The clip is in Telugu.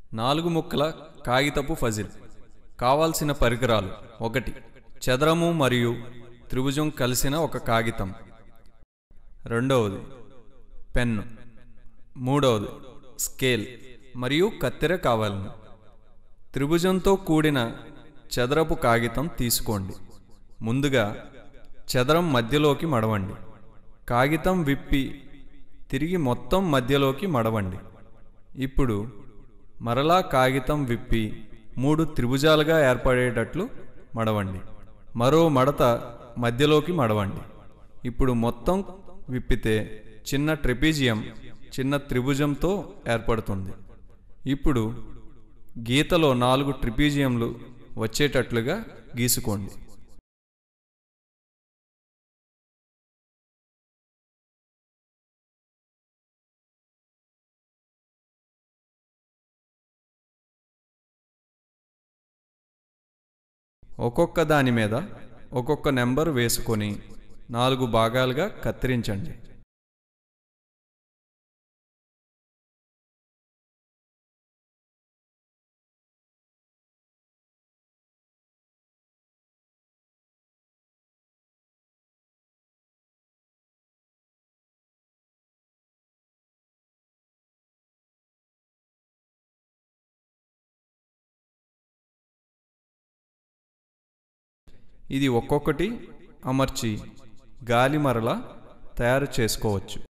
నాలుగు ముక్కల కాగితపు ఫజిల్ కావాల్సిన పరికరాలు ఒకటి చదరము మరియు త్రిభుజం కలిసిన ఒక కాగితం రెండవది పెన్ను మూడవది స్కేల్ మరియు కత్తెర కావాలను త్రిభుజంతో కూడిన చదరపు కాగితం తీసుకోండి ముందుగా చదరం మధ్యలోకి మడవండి కాగితం విప్పి తిరిగి మొత్తం మధ్యలోకి మడవండి ఇప్పుడు మరలా కాగితం విప్పి మూడు త్రిభుజాలుగా ఏర్పడేటట్లు మడవండి మరో మడత మధ్యలోకి మడవండి ఇప్పుడు మొత్తం విప్పితే చిన్న ట్రెపీజియం చిన్న త్రిభుజంతో ఏర్పడుతుంది ఇప్పుడు గీతలో నాలుగు ట్రిపీజియంలు వచ్చేటట్లుగా గీసుకోండి ఒక్కొక్క దాని మీద ఒక్కొక్క నెంబర్ వేసుకొని నాలుగు భాగాలుగా కత్తిరించండి ఇది ఒక్కొక్కటి అమర్చి గాలి మరల తయారు చేసుకోవచ్చు